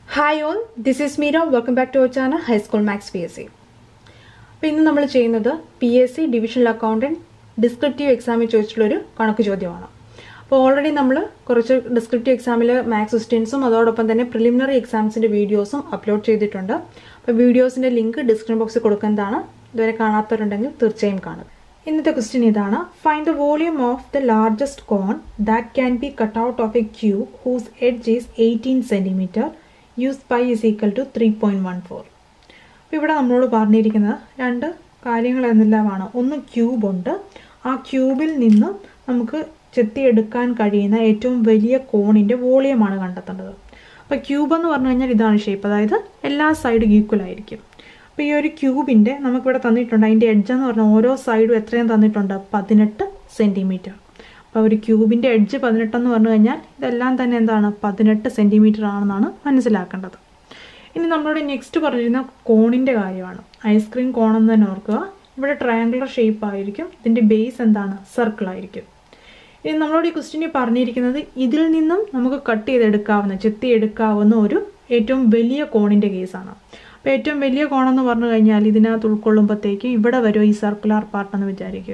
hi all this is Meera welcome back to our channel high school maths P S C അപ്പോൾ ഇന്ന് നമ്മൾ ചെയ്യുന്നത് P S C divisional accountant descriptive എക്സാമിൽ ചോദിച്ചിട്ടുള്ളൊരു കണക്ക് ചോദ്യമാണ് അപ്പോൾ ഓൾറെഡി നമ്മൾ കുറച്ച് ഡിസ്ക്രിപ്റ്റീവ് എക്സാമിൽ മാത്സ് ക്വസ്റ്റ്യൻസും അതോടൊപ്പം തന്നെ പ്രിലിമിനറി എക്സാംസിൻ്റെ വീഡിയോസും അപ്ലോഡ് ചെയ്തിട്ടുണ്ട് അപ്പോൾ വീഡിയോസിൻ്റെ ലിങ്ക് ഡിസ്ക്രിപ്ഷൻ ബോക്സിൽ കൊടുക്കുന്നതാണ് ഇതുവരെ കാണാത്തവരുണ്ടെങ്കിൽ തീർച്ചയായും കാണുക ഇന്നത്തെ ക്വസ്റ്റ്യൻ ഇതാണ് find the volume of the largest cone that can be cut out of a cube whose edge is eighteen centimetre use pi is equal to three point one four അപ്പോൾ ഇവിടെ നമ്മളോട് പറഞ്ഞിരിക്കുന്നത് രണ്ട് കാര്യങ്ങൾ എന്നെല്ലാമാണ് ഒന്ന് ക്യൂബ് ഉണ്ട് ആ ക്യൂബിൽ നിന്ന് നമുക്ക് ചെത്തിയെടുക്കാൻ കഴിയുന്ന ഏറ്റവും വലിയ കോണിൻ്റെ വോളിയമാണ് കണ്ടെത്തേണ്ടത് അപ്പോൾ ക്യൂബ് എന്ന് പറഞ്ഞു കഴിഞ്ഞാൽ ഇതാണ് ഷേപ്പ് അതായത് എല്ലാ സൈഡും ഈക്വൽ ആയിരിക്കും അപ്പോൾ ഈ ഒരു ക്യൂബിൻ്റെ നമുക്കിവിടെ തന്നിട്ടുണ്ട് അതിൻ്റെ എഡ്ജ് എന്ന് പറഞ്ഞാൽ ഓരോ സൈഡും എത്രയും തന്നിട്ടുണ്ട് പതിനെട്ട് സെൻറ്റിമീറ്റർ അപ്പോൾ ഒരു ക്യൂബിൻ്റെ എഡ്ജ് പതിനെട്ടെന്ന് പറഞ്ഞു കഴിഞ്ഞാൽ ഇതെല്ലാം തന്നെ എന്താണ് പതിനെട്ട് സെൻറ്റിമീറ്റർ ആണെന്നാണ് മനസ്സിലാക്കേണ്ടത് ഇനി നമ്മളോട് നെക്സ്റ്റ് പറഞ്ഞിരുന്ന കോണിൻ്റെ കാര്യമാണ് ഐസ്ക്രീം കോണെന്ന് തന്നെ ഓർക്കുക ഇവിടെ ട്രയാങ്കുലർ ഷേപ്പ് ആയിരിക്കും ഇതിൻ്റെ ബേസ് എന്താണ് സർക്കിൾ ആയിരിക്കും ഇനി നമ്മളോട് ഈ ക്വസ്റ്റ്യനിൽ പറഞ്ഞിരിക്കുന്നത് ഇതിൽ നിന്നും നമുക്ക് കട്ട് ചെയ്തെടുക്കാവുന്ന ചെത്തി എടുക്കാവുന്ന ഒരു ഏറ്റവും വലിയ കോണിൻ്റെ കേസാണ് അപ്പോൾ ഏറ്റവും വലിയ കോണെന്ന് പറഞ്ഞു കഴിഞ്ഞാൽ ഇതിനകത്ത് ഉൾക്കൊള്ളുമ്പോഴത്തേക്ക് ഇവിടെ വരും ഈ സർക്കുലർ പാർട്ട് എന്ന് വിചാരിക്കുക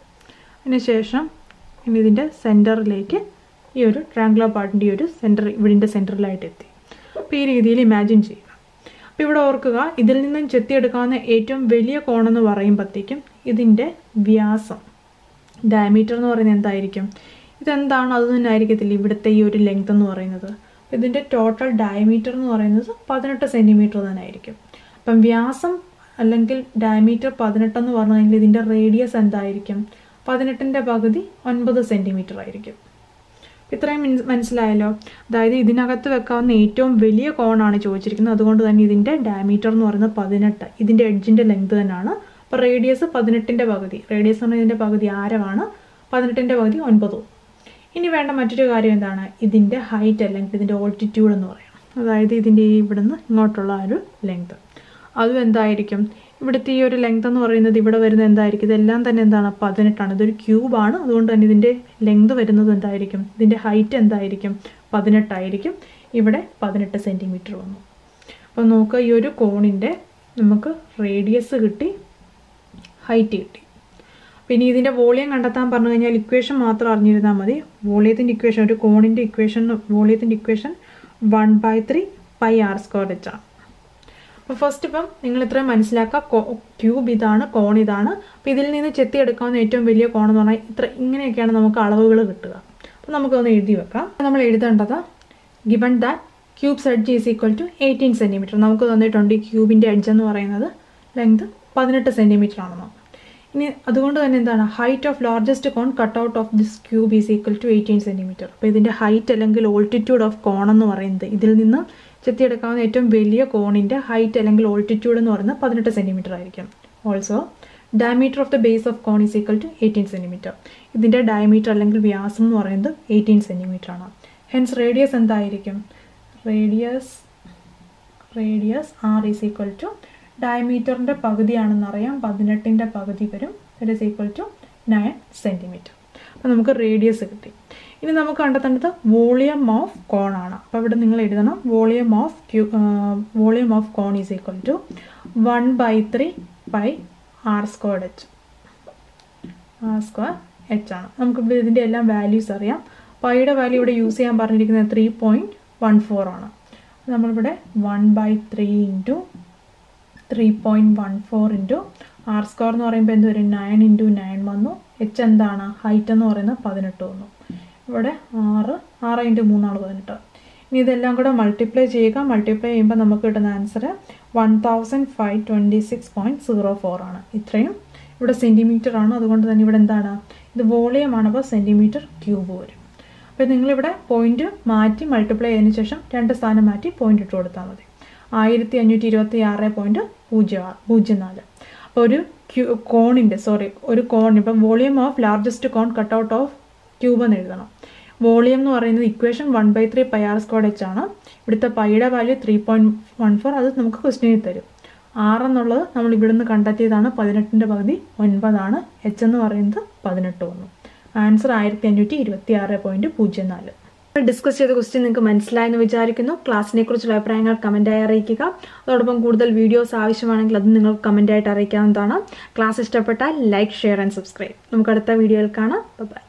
അതിനുശേഷം ഇനി ഇതിൻ്റെ സെൻറ്ററിലേക്ക് ഈ ഒരു ട്രാങ്കുലർ പാർട്ടിൻ്റെ ഈ ഒരു സെൻറ്റർ ഇവിടിൻ്റെ സെൻറ്ററിലായിട്ട് എത്തി അപ്പോൾ ഈ രീതിയിൽ ഇമാജിൻ ചെയ്യുക അപ്പോൾ ഇവിടെ ഓർക്കുക ഇതിൽ നിന്നും ചെത്തിയെടുക്കാവുന്ന ഏറ്റവും വലിയ കോണെന്ന് പറയുമ്പോഴത്തേക്കും ഇതിൻ്റെ വ്യാസം ഡയമീറ്റർ എന്ന് പറയുന്നത് എന്തായിരിക്കും ഇതെന്താണ് അത് തന്നെ ആയിരിക്കത്തില്ല ഇവിടുത്തെ ഈ ഒരു ലെങ്ത് എന്ന് പറയുന്നത് ഇതിൻ്റെ ടോട്ടൽ ഡയമീറ്റർ എന്ന് പറയുന്നത് പതിനെട്ട് സെൻറ്റിമീറ്റർ തന്നെ ആയിരിക്കും അപ്പം വ്യാസം അല്ലെങ്കിൽ ഡയമീറ്റർ പതിനെട്ടെന്ന് പറഞ്ഞു കഴിഞ്ഞാൽ ഇതിൻ്റെ റേഡിയസ് എന്തായിരിക്കും പതിനെട്ടിൻ്റെ പകുതി ഒൻപത് സെൻറ്റിമീറ്റർ ആയിരിക്കും ഇത്രയും മനസ്സിലായല്ലോ അതായത് ഇതിനകത്ത് വെക്കാവുന്ന ഏറ്റവും വലിയ കോണാണ് ചോദിച്ചിരിക്കുന്നത് അതുകൊണ്ട് തന്നെ ഇതിൻ്റെ ഡയമീറ്റർ എന്ന് പറയുന്നത് പതിനെട്ട് ഇതിൻ്റെ എഡ്ജിൻ്റെ ലെങ്ത് തന്നെയാണ് അപ്പോൾ റേഡിയസ് പതിനെട്ടിൻ്റെ പകുതി റേഡിയസ് എന്ന് പറഞ്ഞാൽ ഇതിൻ്റെ പകുതി ആരമാണ് പതിനെട്ടിൻ്റെ പകുതി ഒൻപതും ഇനി വേണ്ട മറ്റൊരു കാര്യം എന്താണ് ഇതിൻ്റെ ഹൈറ്റ് അല്ലെങ്കിൽ ഇതിൻ്റെ ഓൾട്ടിറ്റ്യൂഡ് എന്ന് പറയാം അതായത് ഇതിൻ്റെ ഈ ഇവിടുന്ന് ഇങ്ങോട്ടുള്ള ആ ഒരു ലെങ്ത് അതും എന്തായിരിക്കും ഇവിടുത്തെ ഈ ഒരു ലെങ്ത് എന്ന് പറയുന്നത് ഇവിടെ വരുന്നത് എന്തായിരിക്കും ഇതെല്ലാം തന്നെ എന്താണ് പതിനെട്ടാണ് ഇതൊരു ക്യൂബാണ് അതുകൊണ്ട് തന്നെ ഇതിൻ്റെ ലെങ്ത് വരുന്നത് എന്തായിരിക്കും ഇതിൻ്റെ ഹൈറ്റ് എന്തായിരിക്കും പതിനെട്ടായിരിക്കും ഇവിടെ പതിനെട്ട് സെൻറ്റിമീറ്റർ വന്നു അപ്പോൾ നോക്കുക ഈ ഒരു കോണിൻ്റെ നമുക്ക് റേഡിയസ് കിട്ടി ഹൈറ്റ് കിട്ടി പിന്നെ ഇതിൻ്റെ വോളിയം കണ്ടെത്താൻ പറഞ്ഞു കഴിഞ്ഞാൽ ഇക്വേഷൻ മാത്രം അറിഞ്ഞിരുന്നാൽ മതി വോളിയത്തിൻ്റെ ഇക്വേഷൻ ഒരു കോണിൻ്റെ ഇക്വേഷൻ വോളിയത്തിൻ്റെ equation one by three pi r square വെച്ചാണ് അപ്പോൾ ഫസ്റ്റ് ഇപ്പം നിങ്ങൾ ഇത്രയും മനസ്സിലാക്കുക ക്യൂബ് ഇതാണ് കോൺ ഇതാണ് അപ്പോൾ ഇതിൽ നിന്ന് ചെത്തിയെടുക്കാവുന്ന ഏറ്റവും വലിയ കോൺ എന്ന് പറഞ്ഞാൽ ഇത്ര ഇങ്ങനെയൊക്കെയാണ് നമുക്ക് അളവുകൾ കിട്ടുക അപ്പോൾ നമുക്കൊന്ന് എഴുതി വെക്കാം നമ്മൾ എഴുതേണ്ടത് given that cube's edge is equal to eighteen centimetre നമുക്ക് തന്നിട്ടുണ്ട് ഈ ക്യൂബിൻ്റെ എഡ്ജ് എന്ന് പറയുന്നത് ലെങ്ത് പതിനെട്ട് സെൻറ്റിമീറ്റർ ആണെന്ന് ഇനി അതുകൊണ്ട് തന്നെ എന്താണ് height of largest cone cut out of this cube is equal to eighteen centimetre അപ്പോൾ ഇതിൻ്റെ ഹൈറ്റ് അല്ലെങ്കിൽ ഓൾട്ടിറ്റ്യൂഡ് ഓഫ് കോൺ എന്ന് പറയുന്നത് ഇതിൽ നിന്ന് ചെത്തിയെടുക്കാവുന്ന ഏറ്റവും വലിയ കോണിൻ്റെ ഹൈറ്റ് അല്ലെങ്കിൽ ഓൾട്ടിറ്റ്യൂഡ് എന്ന് പറയുന്നത് പതിനെട്ട് സെൻറ്റിമീറ്റർ ആയിരിക്കും also diameter of the base of cone is equal to eighteen centimetre ഇതിൻ്റെ ഡയമീറ്റർ അല്ലെങ്കിൽ വ്യാസം എന്ന് പറയുന്നത് എയ്റ്റീൻ സെൻറ്റിമീറ്റർ ആണ് ഹെൻസ് റേഡിയസ് എന്തായിരിക്കും radius radius r is equal to ഡയമീറ്ററിൻ്റെ പകുതിയാണെന്നറിയാം പതിനെട്ടിൻ്റെ പകുതി വരും it is equal to nine centimetre അപ്പോൾ നമുക്ക് റേഡിയസ് കിട്ടി ഇനി നമുക്ക് കണ്ടെത്തേണ്ടത് വോളിയം ഓഫ് കോൺ ആണ് അപ്പോൾ ഇവിടെ നിങ്ങൾ എഴുതണം volume of Q volume of cone is equal to one by three by r square h r square h ആണ് നമുക്ക് ഇതിൻ്റെ എല്ലാം വാല്യൂസ് അറിയാം പൈയുടെ വാല്യൂ ഇവിടെ യൂസ് ചെയ്യാൻ പറഞ്ഞിരിക്കുന്നത് ത്രീ പോയിൻറ്റ് വൺ ഫോർ ആണ് നമ്മളിവിടെ one by three into three point one four into r square എന്ന് പറയുമ്പോൾ എന്ത് വരും നയൻ ഇൻറ്റു നയൻ വന്നു എച്ച് എന്താണ് ഹൈറ്റ് എന്ന് പറയുന്നത് പതിനെട്ട് വന്നു ഇവിടെ ആറ് ആറ് ഇൻറ്റു മൂന്നാണ് പതിനെട്ട് ഇനി ഇതെല്ലാം കൂടെ മൾട്ടിപ്ലൈ ചെയ്യുക മൾട്ടിപ്ലൈ ചെയ്യുമ്പോൾ നമുക്ക് കിട്ടുന്ന answer one thousand five twenty six point zero four ആണ് ഇത്രയും ഇവിടെ സെൻറ്റിമീറ്റർ ആണ് അതുകൊണ്ട് തന്നെ ഇവിടെ എന്താണ് ഇത് വോളിയമാണ് അപ്പോൾ സെൻറ്റിമീറ്റർ ക്യൂബ് വരും അപ്പോൾ നിങ്ങളിവിടെ പോയിന്റ് മാറ്റി മൾട്ടിപ്ലൈ ചെയ്തതിന് ശേഷം രണ്ട് സ്ഥാനം മാറ്റി പോയിന്റ് ഇട്ട് കൊടുത്താൽ മതി ആയിരത്തി അഞ്ഞൂറ്റി ഇരുപത്തി ആറ് പോയിൻറ്റ് പൂജ്യം ആറ് പൂജ്യം നാല് അപ്പോൾ ഒരു ക്യൂ കോണിൻ്റെ സോറി ഒരു കോൺ ഇപ്പം volume of largest cone cut out of cube എന്ന് എഴുതണം വോളിയം എന്ന് പറയുന്നത് equation one by three pi r square h ആണ് ഇവിടുത്തെ പൈയുടെ value three point one four അത് നമുക്ക് ക്വസ്റ്റ്യനിൽ തരും ആറ് എന്നുള്ളത് നമ്മൾ ഇവിടുന്ന് കണ്ടെത്തിയതാണ് പതിനെട്ടിൻ്റെ പകുതി ഒൻപതാണ് എച്ച് എന്ന് പറയുന്നത് പതിനെട്ട് വന്നു ആൻസർ ആയിരത്തി അഞ്ഞൂറ്റി ഇരുപത്തി ആറ് പോയിൻറ്റ് പൂജ്യം നാല് ഡിസ്കസ് ചെയ്ത ക്വസ്റ്റ്യൻ നിങ്ങൾക്ക് മനസ്സിലായെന്ന് വിചാരിക്കുന്നു ക്ലാസ്സിനെ കുറിച്ചുള്ള അഭിപ്രായങ്ങൾ കമന്റായി അറിയിക്കുക അതോടൊപ്പം കൂടുതൽ വീഡിയോസ് ആവശ്യമാണെങ്കിൽ അത് നിങ്ങൾക്ക് കമന്റായിട്ട് അറിയിക്കാവുന്നതാണ് ക്ലാസ് ഇഷ്ടപ്പെട്ടാൽ ലൈക്ക് ഷെയർ ആൻഡ് സബ്സ്ക്രൈബ് നമുക്ക് അടുത്ത വീഡിയോയിൽ കാണാം ബൈ